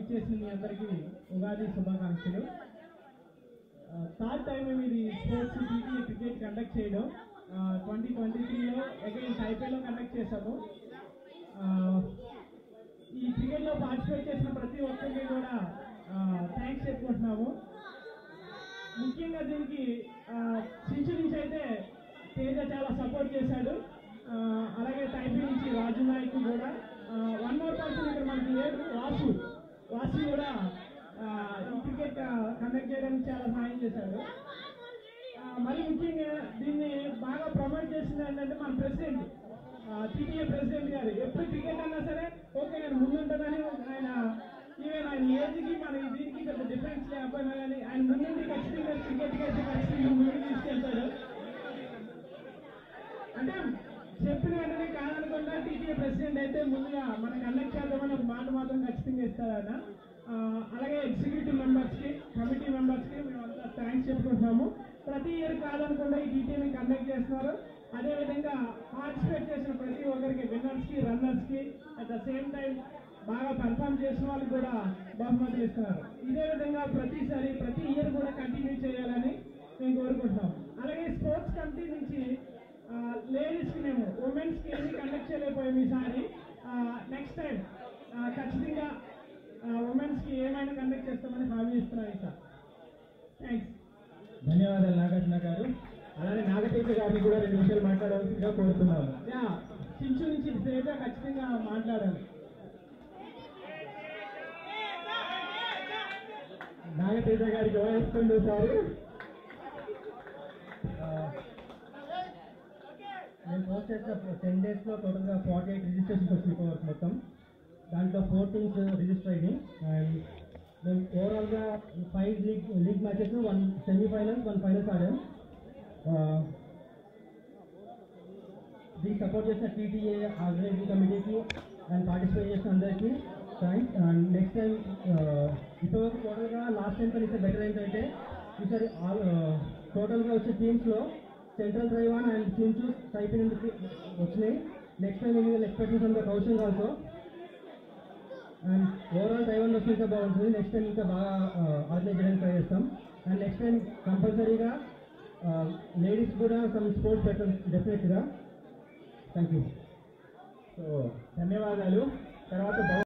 ఇచ్చేసిన మీ అందరికీ ఉగాది శుభాకాంక్షలు థర్డ్ టైం మేము ఇది స్పోర్ట్స్ టీటీ క్రికెట్ కండక్ట్ చేయడం ట్వంటీ ట్వంటీ త్రీలో అగైన్స్ ఐపీఎల్లో కండక్ట్ చేశాము ఆ, ఈ క్రికెట్లో పార్టిసిపేట్ చేసిన ప్రతి ఒక్కరికి కూడా థ్యాంక్స్ చెప్పుకుంటున్నాము ముఖ్యంగా దీనికి ఆ, సించు నుంచి అయితే తేజ చాలా సపోర్ట్ చేశాడు ఆ, అలాగే టైపీ నుంచి రాజు నాయక్ కూడా వన్ మోర్ పర్సన్ ఇక్కడ మనకి లేడు వాసు వాసు కూడా ఆ, ఈ క్రికెట్ కండక్ట్ చేయడానికి చాలా సహాయం చేశాడు ఆ, మరి ముఖ్యంగా దీన్ని బాగా ప్రమోట్ చేసింది ఏంటంటే మన ప్రెసిడెంట్ టీటీఏ ప్రెసిడెంట్ గారు ఎప్పుడు క్రికెట్ అన్నా సరే ఓకే నేను ముందుంటానని ఆయన ఈవెన్ ఆయన ఏజ్కి మన దీనికి పెద్ద డిఫరెన్స్ లేకపోయినా కానీ ఆయన ముందుండి ఖచ్చితంగా క్రికెట్కి అయితే ఖచ్చితంగా ముందుకు తీసుకెళ్తాడు అంటే చెప్పిన వెంటనే కాదనకుండా టీటీఏ ప్రెసిడెంట్ అయితే ముందుగా మన కండక్ట్ చేద్దామని ఒక మాట మాత్రం ఖచ్చితంగా ఇస్తారన్న ఆ, అలాగే ఎగ్జిక్యూటివ్ మెంబర్స్ కి కమిటీ మెంబర్స్ కి మేము అంతా థ్యాంక్స్ చెప్పుకుంటున్నాము ప్రతి ఇయర్ కాదనకుండా ఈ టీటీని కండక్ట్ చేస్తున్నారు అదే విధంగా పార్టిసిపేట్ చేసిన ప్రతి ఒక్కరికి విన్నర్స్ కి రన్నర్స్ కి అట్ ద సేమ్ టైం బాగా పర్ఫామ్ చేసిన వాళ్ళకి కూడా బహుమతులు ఇస్తున్నారు ఇదే విధంగా ప్రతిసారి ప్రతి ఇయర్ కూడా కంటిన్యూ చేయాలని మేము కోరుకుంటున్నాం అలాగే స్పోర్ట్స్ కమిటీ నుంచి లేడీస్ కి మేము ఉమెన్స్ కి ఏమి కండక్ట్ చేయలేకపోయాం ఈసారి నెక్స్ట్ టైం ఖచ్చితంగా ఉమెన్స్ కి ఏమైనా కండక్ట్ చేస్తామని హామీ ఇస్తున్నాను సార్ థ్యాంక్స్ ధన్యవాదాలు నాగార్జున గారు అలానే నాగతీర్థ గారిని కూడా రెండు నిమిషాలు మాట్లాడాల్సిందిగా కోరుతున్నాను యా చించు నుంచి తేజ ఖచ్చితంగా మాట్లాడాలి నాగతీర్థ గారికి వహిస్తుంది సార్ నేను పోస్ట్ చేసిన టెన్ డేస్లో టోటల్గా ఫార్టీ ఎయిట్ రిజిస్ట్రేషన్స్ వచ్చినాయి ఇప్పటివరకు మొత్తం దాంట్లో ఫోర్ టీమ్స్ రిజిస్టర్ అయినాయి అండ్ మేము ఓవరాల్గా five league league matches one semifinals one finals ఆడాం దీనికి సపోర్ట్ చేసిన టీటీఏ ఆర్గనైజింగ్ కమిటీకి అండ్ పార్టిసిపేట్ చేసిన అందరికీ థ్యాంక్స్ అండ్ నెక్స్ట్ టైం ఇప్పటివరకు టోటల్గా లాస్ట్ టైం కలిసి బెటర్ ఏంటంటే ఈసారి టోటల్గా వచ్చే టీమ్స్లో సెంట్రల్ డ్రైవాన్ అండ్ సించు టైపింగ్ వచ్చినాయి నెక్స్ట్ టైం మీరు ఎక్స్పెక్టేషన్ అంతా Kaushal also and overall driver వస్తే ఇంకా బాగుంటుంది నెక్స్ట్ టైం ఇంకా బాగా ఆర్గనైజ్ చేయడానికి ట్రై చేస్తాం అండ్ నెక్స్ట్ టైం కంపల్సరీగా లేడీస్ కూడా సమ్ స్పోర్ట్స్ పెట్టాలి డెఫినెట్గా థ్యాంక్ యూ సో ధన్యవాదాలు తర్వాత